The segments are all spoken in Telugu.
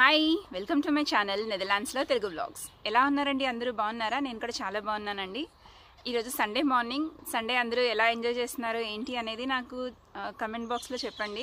Hi welcome to my channel నెదర్లాండ్స్లో తెలుగు వ్లాగ్స్ ఎలా ఉన్నారండి అందరూ బాగున్నారా నేను కూడా చాలా బాగున్నానండి ఈరోజు సండే మార్నింగ్ సండే అందరూ ఎలా ఎంజాయ్ చేస్తున్నారు ఏంటి అనేది నాకు కమెంట్ బాక్స్లో చెప్పండి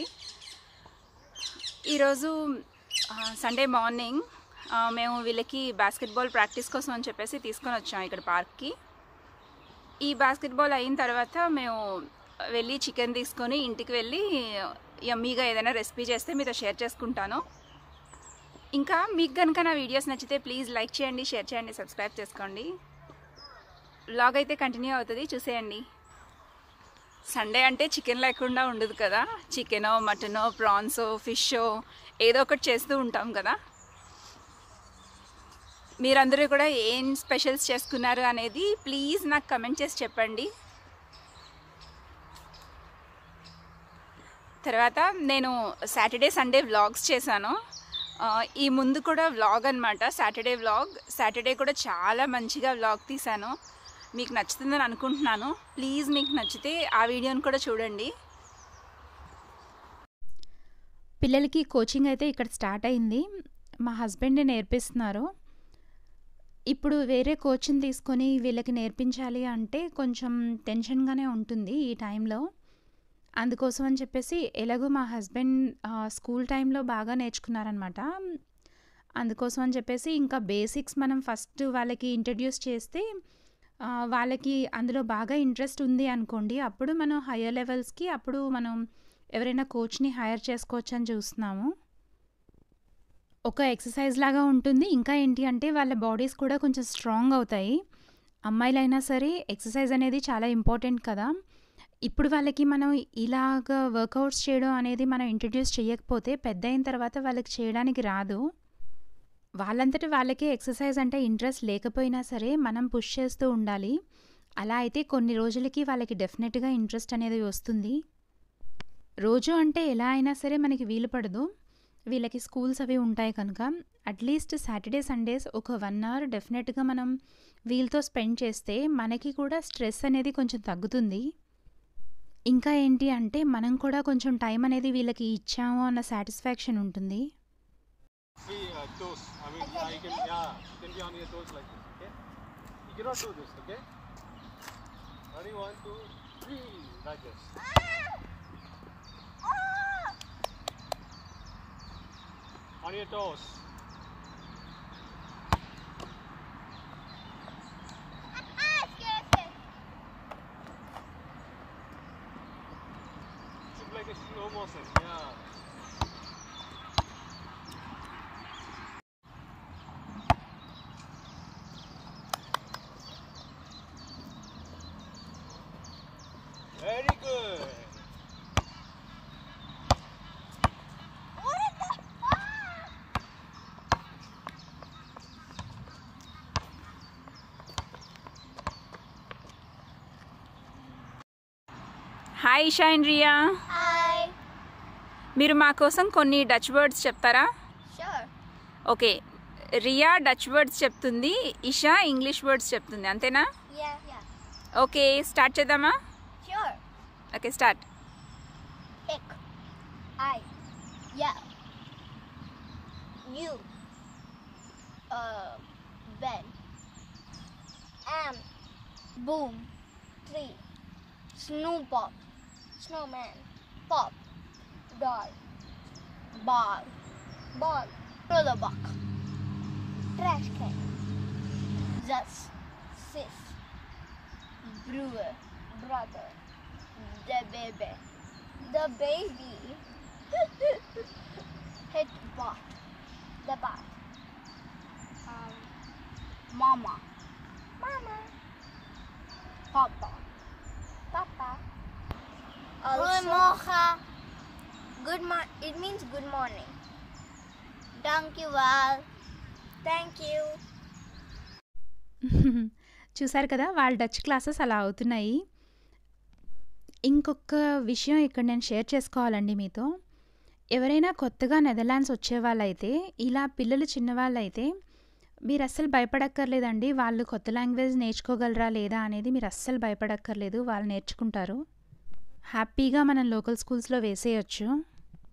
ఈరోజు ఆ, సండే మార్నింగ్ ఆ, మేము వీళ్ళకి బాస్కెట్బాల్ ప్రాక్టీస్ కోసం అని చెప్పేసి తీసుకొని వచ్చాం ఇక్కడ పార్క్కి ఈ బాస్కెట్బాల్ అయిన తర్వాత మేము వెళ్ళి చికెన్ తీసుకొని ఇంటికి వెళ్ళి యమ్మీగా ఏదైనా రెసిపీ చేస్తే మీతో షేర్ చేసుకుంటాను ఇంకా మీకు కనుక నా వీడియోస్ నచ్చితే ప్లీజ్ లైక్ చేయండి షేర్ చేయండి సబ్స్క్రైబ్ చేసుకోండి వ్లాగ్ అయితే కంటిన్యూ అవుతుంది చూసేయండి సండే అంటే చికెన్ లేకుండా ఉండదు కదా చికెనో మటనో ప్రాన్సో ఫిషో ఏదో ఒకటి చేస్తూ ఉంటాం కదా మీరందరూ కూడా ఏం స్పెషల్స్ చేసుకున్నారు అనేది ప్లీజ్ నాకు కమెంట్ చేసి చెప్పండి తర్వాత నేను సాటర్డే సండే వ్లాగ్స్ చేశాను ఆ, ఈ ముందు కూడా వ్లాగ్ అనమాట సాటర్డే వ్లాగ్ సాటర్డే కూడా చాలా మంచిగా వ్లాగ్ తీశాను మీకు నచ్చుతుందని అనుకుంటున్నాను ప్లీజ్ మీకు నచ్చితే ఆ వీడియోని కూడా చూడండి పిల్లలకి కోచింగ్ అయితే ఇక్కడ స్టార్ట్ అయింది మా హస్బెండ్ నేర్పిస్తున్నారు ఇప్పుడు వేరే కోచింగ్ తీసుకొని వీళ్ళకి నేర్పించాలి అంటే కొంచెం టెన్షన్గానే ఉంటుంది ఈ టైంలో అందుకోసం అని చెప్పేసి ఎలాగో మా హస్బెండ్ ఆ, స్కూల్ టైంలో బాగా నేర్చుకున్నారనమాట అందుకోసం అని చెప్పేసి ఇంకా బేసిక్స్ మనం ఫస్ట్ వాళ్ళకి ఇంట్రడ్యూస్ చేస్తే ఆ, వాళ్ళకి అందులో బాగా ఇంట్రెస్ట్ ఉంది అనుకోండి అప్పుడు మనం హయ్యర్ లెవెల్స్కి అప్పుడు మనం ఎవరైనా కోచ్ని హైర్ చేసుకోవచ్చు అని చూస్తున్నాము ఒక ఎక్సర్సైజ్ లాగా ఉంటుంది ఇంకా ఏంటి అంటే వాళ్ళ బాడీస్ కూడా కొంచెం స్ట్రాంగ్ అవుతాయి అమ్మాయిలైనా సరే ఎక్సర్సైజ్ అనేది చాలా ఇంపార్టెంట్ కదా ఇప్పుడు వాళ్ళకి మనం ఇలాగ వర్కౌట్స్ చేయడం అనేది మనం ఇంట్రడ్యూస్ చేయకపోతే పెద్ద అయిన తర్వాత వాళ్ళకి చేయడానికి రాదు వాళ్ళంతటి వాళ్ళకే ఎక్సర్సైజ్ అంటే ఇంట్రెస్ట్ లేకపోయినా సరే మనం పుష్ చేస్తూ ఉండాలి అలా అయితే కొన్ని రోజులకి వాళ్ళకి డెఫినెట్గా ఇంట్రెస్ట్ అనేది వస్తుంది రోజు అంటే ఎలా అయినా సరే మనకి వీలు పడదు వీళ్ళకి స్కూల్స్ అవి ఉంటాయి కనుక అట్లీస్ట్ సాటర్డే సండేస్ ఒక వన్ అవర్ డెఫినెట్గా మనం వీళ్ళతో స్పెండ్ చేస్తే మనకి కూడా స్ట్రెస్ అనేది కొంచెం తగ్గుతుంది ఇంకా ఏంటి అంటే మనం కూడా కొంచెం టైం అనేది వీళ్ళకి ఇచ్చాము అన్న సాటిస్ఫాక్షన్ ఉంటుంది Three uh, toes. I mean, yeah, you can, yeah, you can be on your toes like this, okay? You cannot do this, okay? Ready, one, two, three, like this. On your toes. Should like a slow motion, yeah. Very good. Hi Isha and Riya Hi. మీరు మా కోసం కొన్ని డచ్ వర్డ్స్ చెప్తారా Sure. Okay Riya Dutch words చెప్తుంది ఇషా ఇంగ్లీష్ వర్డ్స్ చెప్తుంది అంతేనా Yeah. Yeah. ఓకే స్టార్ట్ చేద్దామా Sure. Okay start Ik. I. Yeah. You. Uh. Ben. Am. Boom. Tree. Snoop-Pop. Snowman. Pop. Doll. Ball. Ball. Roller buck. Trash can. Zus. Sis. Brewer. Brother. The baby. The baby. Hit bot. The bot. Um, mama. Mama. Papa. Papa. Goedemorgen. Good morning. It means good morning. Dank you well. Thank you. చూసారు కదా వాళ్ళ డచ్ క్లాసెస్ అలా అవుతున్నాయి ఇంకొక విషయం ఇక్కడ నేను షేర్ చేసుకోవాలండి మీతో ఎవరైనా కొత్తగా నెదర్లాండ్స్ వచ్చే వాళ్ళైతే ఇలా పిల్లలు చిన్నవాళ్ళైతే మీరు అస్సలు భయపడక్కర్లేదండి వాళ్ళు కొత్త లాంగ్వేజ్ నేర్చుకోగలరా లేదా అనేది మీరు అస్సలు భయపడక్కర్లేదు వాళ్ళు నేర్చుకుంటారు హ్యాపీగా మనం లోకల్ స్కూల్స్లో వేసేయచ్చు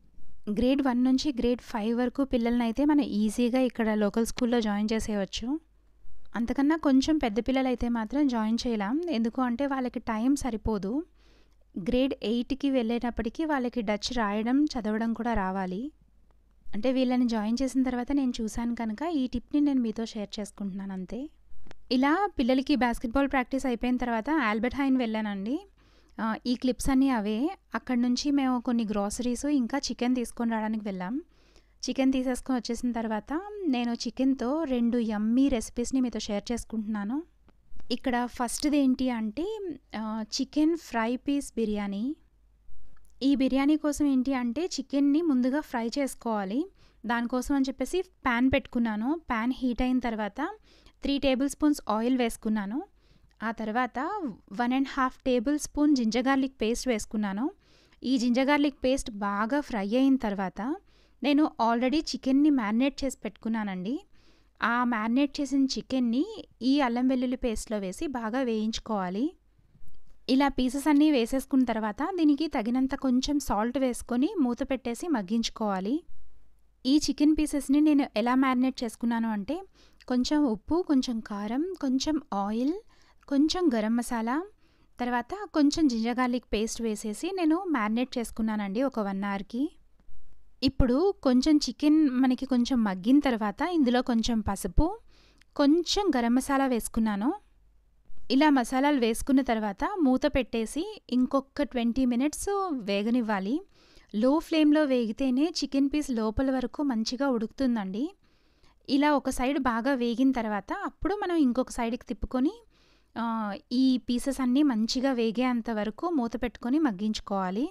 గ్రేడ్ వన్ నుంచి గ్రేడ్ ఫైవ్ వరకు పిల్లల్ని అయితే మనం ఈజీగా ఇక్కడ లోకల్ స్కూల్లో జాయిన్ చేసేయచ్చు అంతకన్నా కొంచెం పెద్ద పిల్లలు అయితే మాత్రం జాయిన్ చేయలేం ఎందుకు అంటే వాళ్ళకి టైం సరిపోదు గ్రేడ్ ఎయిట్కి వెళ్ళేటప్పటికి వాళ్ళకి డచ్ రాయడం చదవడం కూడా రావాలి అంటే వీళ్ళని జాయిన్ చేసిన తర్వాత నేను చూశాను కనుక ఈ టిప్ని నేను మీతో షేర్ చేసుకుంటున్నాను అంతే ఇలా పిల్లలకి బాస్కెట్బాల్ ప్రాక్టీస్ అయిపోయిన తర్వాత ఆల్బర్ట్ హైన్ వెళ్ళానండి ఆ, ఈ క్లిప్స్ అన్నీ అవే అక్కడ నుంచి మేము కొన్ని గ్రాసరీస్ ఇంకా చికెన్ తీసుకొని రావడానికి వెళ్ళాం చికెన్ తీసేసుకొని వచ్చేసిన తర్వాత నేను చికెన్తో రెండు యమ్మీ రెసిపీస్ని మీతో షేర్ చేసుకుంటున్నాను ఇక్కడ ఫస్ట్ది ఏంటి అంటే ఆ, చికెన్ ఫ్రై పీస్ బిర్యానీ ఈ బిర్యానీ కోసం ఏంటి అంటే చికెన్ని ముందుగా ఫ్రై చేసుకోవాలి దానికోసం అని చెప్పేసి ప్యాన్ పెట్టుకున్నాను ప్యాన్ హీట్ అయిన తర్వాత త్రీ టేబుల్ స్పూన్స్ ఆయిల్ వేసుకున్నాను ఆ తర్వాత one and half tablespoon ginger garlic paste వేసుకున్నాను ఈ జింజర్ గార్లిక్ పేస్ట్ బాగా ఫ్రై అయిన తర్వాత నేను ఆల్రెడీ చికెన్ని మ్యారినేట్ చేసి పెట్టుకున్నానండి ఆ మ్యారినేట్ చేసిన చికెన్ని ఈ అల్లం వెల్లుల్లి పేస్ట్లో వేసి బాగా వేయించుకోవాలి ఇలా పీసెస్ అన్నీ వేసేసుకున్న తర్వాత దీనికి తగినంత కొంచెం సాల్ట్ వేసుకొని మూత పెట్టేసి మగ్గించుకోవాలి ఈ చికెన్ పీసెస్ని నేను ఎలా మ్యారినేట్ చేసుకున్నాను అంటే కొంచెం ఉప్పు కొంచెం కారం కొంచెం ఆయిల్ కొంచెం గరం మసాలా తర్వాత కొంచెం జింజర్ గార్లిక్ పేస్ట్ వేసేసి నేను మ్యారినేట్ చేసుకున్నానండి ఒక వన్ అవర్కి ఇప్పుడు కొంచెం చికెన్ మనకి కొంచెం మగ్గిన తర్వాత ఇందులో కొంచెం పసుపు కొంచెం గరం మసాలా వేసుకున్నాను ఇలా మసాలాలు వేసుకున్న తర్వాత మూత పెట్టేసి ఇంకొక ట్వంటీ మినిట్స్ వేగనివ్వాలి లో ఫ్లేమ్లో వేగితేనే చికెన్ పీస్ లోపల వరకు మంచిగా ఉడుకుతుందండి ఇలా ఒక సైడ్ బాగా వేగిన తర్వాత అప్పుడు మనం ఇంకొక సైడ్కి తిప్పుకొని ఆ, ఈ పీసెస్ అన్నీ మంచిగా వేగేంత వరకు మూత పెట్టుకొని మగ్గించుకోవాలి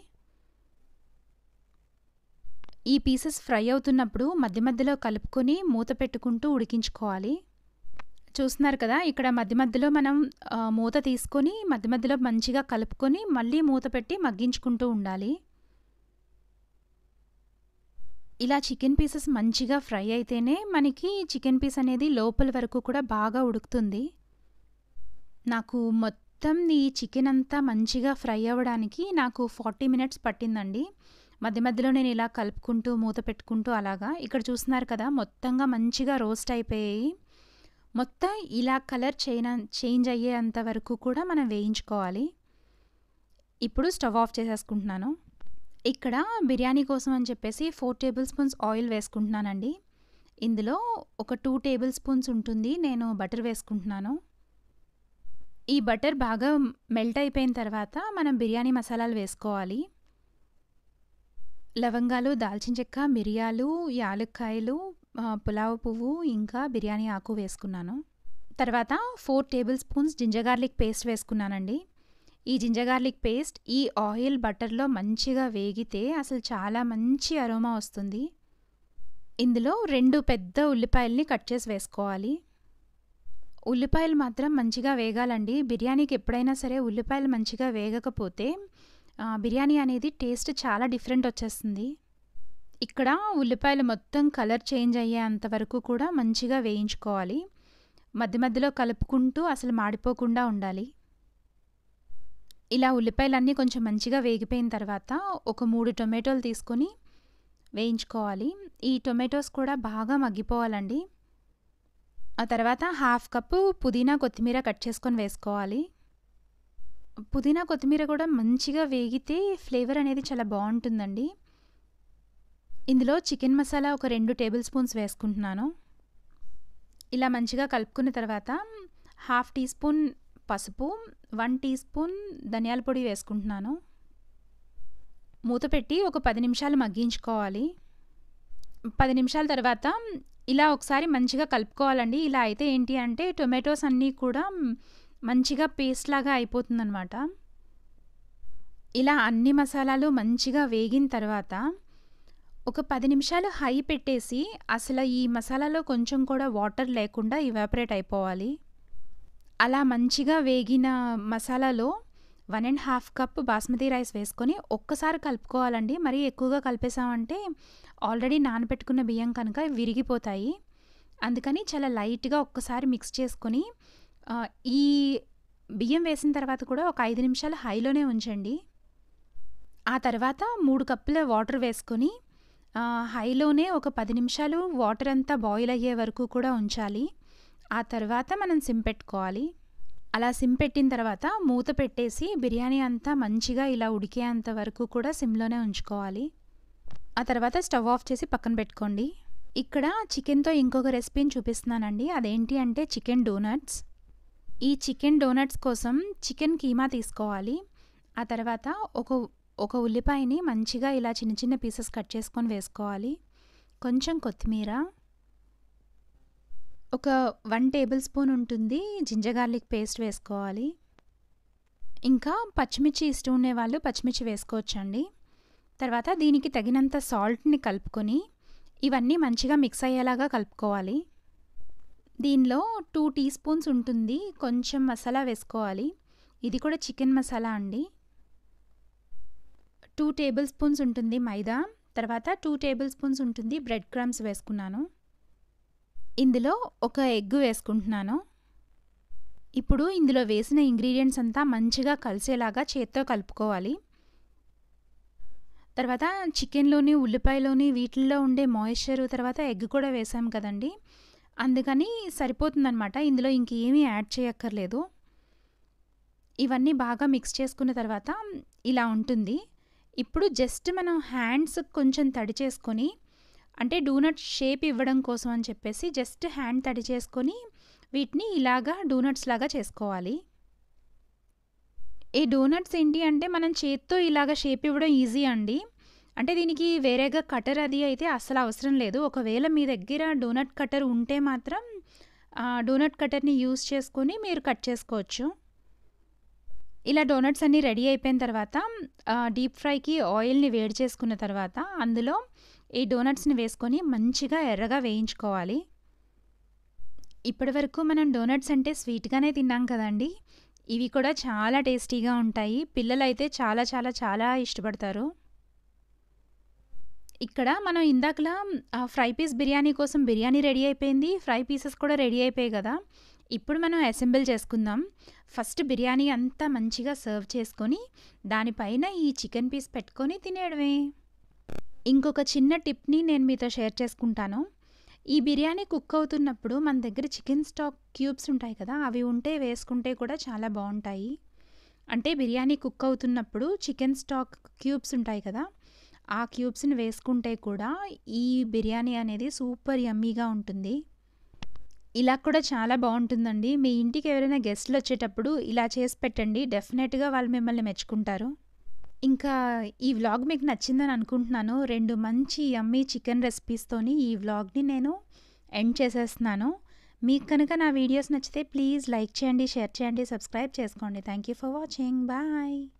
ఈ పీసెస్ ఫ్రై అవుతున్నప్పుడు మధ్య మధ్యలో కలుపుకొని మూత పెట్టుకుంటూ ఉడికించుకోవాలి చూస్తున్నారు కదా ఇక్కడ మధ్య మధ్యలో మనం ఆ, మూత తీసుకొని మధ్య మధ్యలో మంచిగా కలుపుకొని మళ్ళీ మూత పెట్టి మగ్గించుకుంటూ ఉండాలి ఇలా చికెన్ పీసెస్ మంచిగా ఫ్రై అయితేనే మనకి చికెన్ పీస్ అనేది లోపల వరకు కూడా బాగా ఉడుకుతుంది నాకు మొత్తం ఈ చికెన్ అంతా మంచిగా ఫ్రై అవ్వడానికి నాకు ఫార్టీ మినిట్స్ పట్టిందండి మధ్య మధ్యలో నేను ఇలా కలుపుకుంటూ మూత పెట్టుకుంటూ అలాగా ఇక్కడ చూస్తున్నారు కదా మొత్తంగా మంచిగా రోస్ట్ అయిపోయాయి మొత్తం ఇలా కలర్ చేయ చేంజ్ అయ్యేంత వరకు కూడా మనం వేయించుకోవాలి ఇప్పుడు స్టవ్ ఆఫ్ చేసేసుకుంటున్నాను ఇక్కడ బిర్యానీ కోసం అని చెప్పేసి ఫోర్ టేబుల్ స్పూన్స్ ఆయిల్ వేసుకుంటున్నానండి ఇందులో ఒక టూ టేబుల్ స్పూన్స్ ఉంటుంది నేను బటర్ వేసుకుంటున్నాను ఈ బటర్ బాగా మెల్ట్ అయిపోయిన తర్వాత మనం బిర్యానీ మసాలాలు వేసుకోవాలి లవంగాలు దాల్చిన చెక్క మిరియాలు యాలక్కాయలు ఆ, పులావ్ పువ్వు ఇంకా బిర్యానీ ఆకు వేసుకున్నాను తర్వాత four tablespoons ginger garlic paste వేసుకున్నానండి ఈ జింజర్ గార్లిక్ పేస్ట్ ఈ ఆయిల్ బటర్లో మంచిగా వేగితే అసలు చాలా మంచి అరోమా వస్తుంది ఇందులో రెండు పెద్ద ఉల్లిపాయల్ని కట్ చేసి వేసుకోవాలి ఉల్లిపాయలు మాత్రం మంచిగా వేగాలండి బిర్యానీకి ఎప్పుడైనా సరే ఉల్లిపాయలు మంచిగా వేగకపోతే ఆ, బిర్యానీ అనేది టేస్ట్ చాలా డిఫరెంట్ వచ్చేస్తుంది ఇక్కడ ఉల్లిపాయలు మొత్తం కలర్ చేంజ్ అయ్యేంత వరకు కూడా మంచిగా వేయించుకోవాలి మధ్య మధ్యలో కలుపుకుంటూ అసలు మాడిపోకుండా ఉండాలి ఇలా ఉల్లిపాయలన్నీ కొంచెం మంచిగా వేగిపోయిన తర్వాత ఒక మూడు టొమాటోలు తీసుకొని వేయించుకోవాలి ఈ టొమాటోస్ కూడా బాగా మగ్గిపోవాలండి ఆ తర్వాత హాఫ్ కప్పు పుదీనా కొత్తిమీర కట్ చేసుకొని వేసుకోవాలి పుదీనా కొత్తిమీర కూడా మంచిగా వేగితే ఫ్లేవర్ అనేది చాలా బాగుంటుందండి ఇందులో చికెన్ మసాలా ఒక రెండు టేబుల్ స్పూన్స్ వేసుకుంటున్నాను ఇలా మంచిగా కలుపుకున్న తర్వాత హాఫ్ టీ స్పూన్ పసుపు వన్ టీ స్పూన్ ధనియాల పొడి వేసుకుంటున్నాను మూత పెట్టి ఒక పది నిమిషాలు మగ్గించుకోవాలి పది నిమిషాల తర్వాత ఇలా ఒకసారి మంచిగా కలుపుకోవాలండి ఇలా అయితే ఏంటి అంటే టొమాటోస్ అన్నీ కూడా మంచిగా పేస్ట్ లాగా అయిపోతుందన్నమాట ఇలా అన్ని మసాలాలు మంచిగా వేగిన తర్వాత ఒక పది నిమిషాలు హై పెట్టేసి అసలు ఈ మసాలాలో కొంచెం కూడా వాటర్ లేకుండా ఇవాపరేట్ అయిపోవాలి అలా మంచిగా వేగిన మసాలాలో one and half cup basmati rice వేసుకొని ఒక్కసారి కలుపుకోవాలండి మరీ ఎక్కువగా కలిపేసామంటే ఆల్రెడీ నానబెట్టుకున్న బియ్యం కనుక విరిగిపోతాయి అందుకని చాలా లైట్గా ఒక్కసారి మిక్స్ చేసుకొని ఆ, ఈ బియ్యం వేసిన తర్వాత కూడా ఒక ఐదు నిమిషాలు హైలోనే ఉంచండి ఆ తర్వాత మూడు కప్పుల వాటర్ వేసుకొని ఆ, హైలోనే ఒక పది నిమిషాలు వాటర్ అంతా బాయిల్ అయ్యే వరకు కూడా ఉంచాలి ఆ తర్వాత మనం సిమ్ పెట్టుకోవాలి అలా సిమ్ పెట్టిన తర్వాత మూత పెట్టేసి బిర్యానీ అంతా మంచిగా ఇలా ఉడికేంత వరకు కూడా సిమ్లోనే ఉంచుకోవాలి ఆ తర్వాత స్టవ్ ఆఫ్ చేసి పక్కన పెట్టుకోండి ఇక్కడ చికెన్తో ఇంకొక రెసిపీని చూపిస్తున్నానండి అదేంటి అంటే చికెన్ డోనట్స్ ఈ చికెన్ డోనట్స్ కోసం చికెన్ కీమా తీసుకోవాలి ఆ తర్వాత ఒక ఒక ఉల్లిపాయని మంచిగా ఇలా చిన్న చిన్న పీసెస్ కట్ చేసుకొని వేసుకోవాలి కొంచెం కొత్తిమీర ఒక వన్ టేబుల్ స్పూన్ ఉంటుంది జింజర్ గార్లిక్ పేస్ట్ వేసుకోవాలి ఇంకా పచ్చిమిర్చి ఇష్టం ఉండే వాళ్ళు పచ్చిమిర్చి వేసుకోవచ్చండి తర్వాత దీనికి తగినంత సాల్ట్ని కలుపుకొని ఇవన్నీ మంచిగా మిక్స్ అయ్యేలాగా కలుపుకోవాలి దీనిలో టూ టీ స్పూన్స్ ఉంటుంది కొంచెం మసాలా వేసుకోవాలి ఇది కూడా చికెన్ మసాలా అండి టూ టేబుల్ స్పూన్స్ ఉంటుంది మైదా తర్వాత టూ టేబుల్ స్పూన్స్ ఉంటుంది బ్రెడ్ క్రమ్స్ వేసుకున్నాను ఇందులో ఒక ఎగ్ వేసుకుంటున్నాను ఇప్పుడు ఇందులో వేసిన ఇంగ్రీడియంట్స్ అంతా మంచిగా కలిసేలాగా చేత్తో కలుపుకోవాలి తర్వాత చికెన్లోని ఉల్లిపాయలోని వీటిల్లో ఉండే మాయిశ్చర్ తర్వాత ఎగ్ కూడా వేసాం కదండి అందుకని సరిపోతుందనమాట ఇందులో ఇంకేమీ యాడ్ చేయక్కర్లేదు ఇవన్నీ బాగా మిక్స్ చేసుకున్న తర్వాత ఇలా ఉంటుంది ఇప్పుడు జస్ట్ మనం హ్యాండ్స్ కొంచెం తడి చేసుకొని అంటే డోనట్ షేప్ ఇవ్వడం కోసం అని చెప్పేసి జస్ట్ హ్యాండ్ తడి చేసుకొని వీటిని ఇలాగా డోనట్స్ లాగా చేసుకోవాలి ఈ డోనట్స్ ఏంటి అంటే మనం చేత్తో ఇలాగ షేప్ ఇవ్వడం ఈజీ అండి అంటే దీనికి వేరేగా కటర్ అది అయితే అస్సలు అవసరం లేదు ఒకవేళ మీ దగ్గర డోనట్ కటర్ ఉంటే మాత్రం ఆ డోనట్ కటర్ని యూస్ చేసుకొని మీరు కట్ చేసుకోవచ్చు ఇలా డోనట్స్ అన్నీ రెడీ అయిపోయిన తర్వాత ఆ, డీప్ ఫ్రైకి ఆయిల్ని వేడి చేసుకున్న తర్వాత అందులో ఈ డోనట్స్ని వేసుకొని మంచిగా ఎర్రగా వేయించుకోవాలి ఇప్పటి వరకు మనం డోనట్స్ అంటే స్వీట్గానే తిన్నాం కదండి ఇవి కూడా చాలా టేస్టీగా ఉంటాయి పిల్లలు అయితే చాలా చాలా చాలా ఇష్టపడతారు ఇక్కడ మనం ఇందాకలా ఆ, ఫ్రై పీస్ బిర్యానీ కోసం బిర్యానీ రెడీ అయిపోయింది ఫ్రై పీసెస్ కూడా రెడీ అయిపోయాయి కదా ఇప్పుడు మనం అసెంబుల్ చేసుకుందాం ఫస్ట్ బిర్యానీ అంతా మంచిగా సర్వ్ చేసుకొని దానిపైన ఈ చికెన్ పీస్ పెట్టుకొని తినేయడమే ఇంకొక చిన్న టిప్ని నేను మీతో షేర్ చేసుకుంటాను ఈ బిర్యానీ కుక్ అవుతున్నప్పుడు మన దగ్గర చికెన్ స్టాక్ క్యూబ్స్ ఉంటాయి కదా అవి ఉంటే వేసుకుంటే కూడా చాలా బాగుంటాయి అంటే బిర్యానీ కుక్ అవుతున్నప్పుడు చికెన్ స్టాక్ క్యూబ్స్ ఉంటాయి కదా ఆ క్యూబ్స్ని వేసుకుంటే కూడా ఈ బిర్యానీ అనేది సూపర్ యమ్మీగా ఉంటుంది ఇలా కూడా చాలా బాగుంటుందండి మీ ఇంటికి ఎవరైనా గెస్ట్లు వచ్చేటప్పుడు ఇలా చేసి పెట్టండి డెఫినెట్గా వాళ్ళు మిమ్మల్ని మెచ్చుకుంటారు ఇంకా ఈ వ్లాగ్ మీకు నచ్చిందని అనుకుంటున్నాను రెండు మంచి యమ్మీ చికెన్ రెసిపీస్తోని ఈ వ్లాగ్ని నేను ఎండ్ చేసేస్తున్నాను మీకు కనుక నా వీడియోస్ నచ్చితే ప్లీజ్ లైక్ చేయండి షేర్ చేయండి సబ్స్క్రైబ్ చేసుకోండి thank you for watching bye